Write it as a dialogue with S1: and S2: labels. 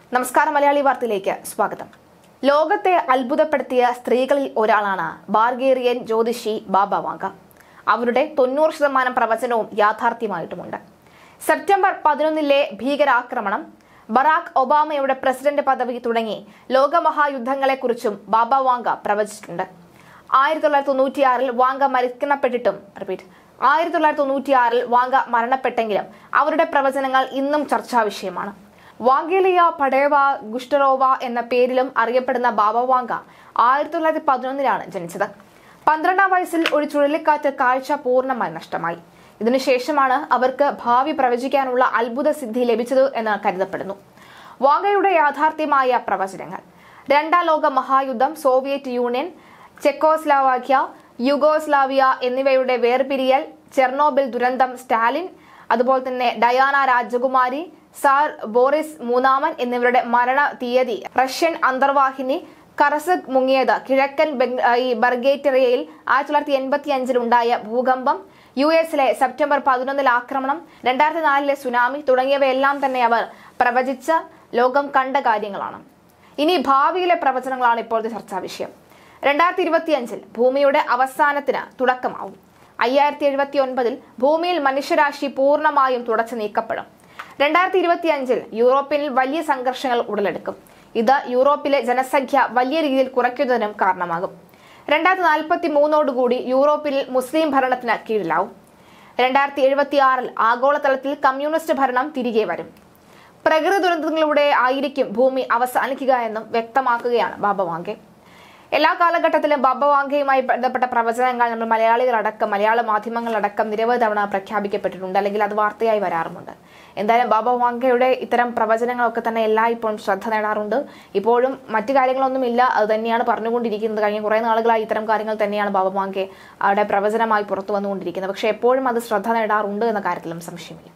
S1: നമസ്കാരം മലയാളി വാർത്തയിലേക്ക് സ്വാഗതം ലോകത്തെ അത്ഭുതപ്പെടുത്തിയ സ്ത്രീകളിൽ ഒരാളാണ് ബാർഗേറിയൻ ജ്യോതിഷി ബാബ വാങ്ക അവരുടെ തൊണ്ണൂറ് ശതമാനം പ്രവചനവും യാഥാർത്ഥ്യമായിട്ടുമുണ്ട് സെപ്റ്റംബർ പതിനൊന്നിലെ ഭീകരാക്രമണം ബറാക്ക് ഒബാമയുടെ പ്രസിഡന്റ് പദവി തുടങ്ങി ലോകമഹായുദ്ധങ്ങളെക്കുറിച്ചും ബാബ വാങ്ക പ്രവചിച്ചിട്ടുണ്ട് ആയിരത്തി തൊള്ളായിരത്തി തൊണ്ണൂറ്റിയാറിൽ വാങ്ക മരിക്കണപ്പെട്ടിട്ടും റിപ്പീറ്റ് ആയിരത്തി തൊള്ളായിരത്തി തൊണ്ണൂറ്റിയാറിൽ വാങ്ക മരണപ്പെട്ടെങ്കിലും അവരുടെ പ്രവചനങ്ങൾ ഇന്നും ചർച്ചാ വിഷയമാണ് വാങ്കേലിയ പടേവ ഗുഷ്ടറോവ എന്ന പേരിലും അറിയപ്പെടുന്ന ബാബ വാങ്ക ആയിരത്തി തൊള്ളായിരത്തി പതിനൊന്നിലാണ് ജനിച്ചത് പന്ത്രണ്ടാം വയസ്സിൽ ഒരു ചുഴലിക്കാറ്റ് കാഴ്ച പൂർണ്ണമായി നഷ്ടമായി ഇതിനുശേഷമാണ് അവർക്ക് ഭാവി പ്രവചിക്കാനുള്ള അത്ഭുത സിദ്ധി ലഭിച്ചത് എന്ന് കരുതപ്പെടുന്നു വാങ്കയുടെ യാഥാർത്ഥ്യമായ പ്രവചനങ്ങൾ രണ്ടാം ലോക മഹായുദ്ധം സോവിയറ്റ് യൂണിയൻ ചെക്കോസ്ലാവാക്യ യുഗോസ്ലാവിയ എന്നിവയുടെ വേർപിരിയൽ ചെർണോബിൽ ദുരന്തം സ്റ്റാലിൻ അതുപോലെ തന്നെ ഡയാന രാജകുമാരി സാർ ബോറിസ് മൂന്നാമൻ എന്നിവരുടെ മരണ തീയതി റഷ്യൻ അന്തർവാഹിനി കറസക് മുങ്ങിയത് കിഴക്കൻ ബെങ്- ഈ ബർഗേറ്ററിയയിൽ ആയിരത്തി തൊള്ളായിരത്തി എൺപത്തി അഞ്ചിൽ ഉണ്ടായ ഭൂകമ്പം യു എസിലെ സെപ്റ്റംബർ പതിനൊന്നിൽ ആക്രമണം രണ്ടായിരത്തി നാലിലെ സുനാമി തുടങ്ങിയവയെല്ലാം തന്നെ അവർ പ്രവചിച്ച ലോകം കണ്ട കാര്യങ്ങളാണ് ഇനി ഭാവിയിലെ പ്രവചനങ്ങളാണ് ഇപ്പോഴത്തെ ചർച്ചാ വിഷയം രണ്ടായിരത്തി ഇരുപത്തിയഞ്ചിൽ ഭൂമിയുടെ അവസാനത്തിന് തുടക്കമാവും അയ്യായിരത്തി എഴുപത്തി ഒൻപതിൽ ഭൂമിയിൽ മനുഷ്യരാശി പൂർണ്ണമായും തുടച്ചു നീക്കപ്പെടും രണ്ടായിരത്തി ഇരുപത്തിയഞ്ചിൽ യൂറോപ്പിൽ വലിയ സംഘർഷങ്ങൾ ഉടലെടുക്കും ഇത് യൂറോപ്പിലെ ജനസംഖ്യ വലിയ രീതിയിൽ കുറയ്ക്കുന്നതിനും കാരണമാകും രണ്ടായിരത്തി നാൽപ്പത്തി മൂന്നോടുകൂടി യൂറോപ്പിൽ മുസ്ലിം ഭരണത്തിന് കീഴിലാവും രണ്ടായിരത്തി എഴുപത്തി ആറിൽ ആഗോളതലത്തിൽ കമ്മ്യൂണിസ്റ്റ് ഭരണം തിരികെ വരും പ്രകൃതി ദുരന്തങ്ങളിലൂടെ ആയിരിക്കും ഭൂമി അവസാനിക്കുക എന്നും വ്യക്തമാക്കുകയാണ് ബാബ വാങ്കെ എല്ലാ കാലഘട്ടത്തിലും ബാബ വാങ്കയുമായി ബന്ധപ്പെട്ട പ്രവചനങ്ങൾ നമ്മൾ മലയാളികളടക്കം മലയാള മാധ്യമങ്ങളടക്കം നിരവധി തവണ പ്രഖ്യാപിക്കപ്പെട്ടിട്ടുണ്ട് അല്ലെങ്കിൽ അത് വാർത്തയായി വരാറുമുണ്ട് എന്തായാലും ബാബ വാങ്കയുടെ ഇത്തരം പ്രവചനങ്ങളൊക്കെ തന്നെ എല്ലായ്പ്പോഴും ശ്രദ്ധ നേടാറുണ്ട് ഇപ്പോഴും മറ്റു കാര്യങ്ങളൊന്നുമില്ല അത് തന്നെയാണ് പറഞ്ഞുകൊണ്ടിരിക്കുന്നത് കഴിഞ്ഞ കുറേ നാളുകളായി ഇത്തരം കാര്യങ്ങൾ തന്നെയാണ് ബാബ വാങ്കെ അവിടെ പ്രവചനമായി പുറത്തു വന്നുകൊണ്ടിരിക്കുന്നത് പക്ഷേ എപ്പോഴും അത് ശ്രദ്ധ നേടാറുണ്ട് എന്ന കാര്യത്തിലും സംശയമില്ല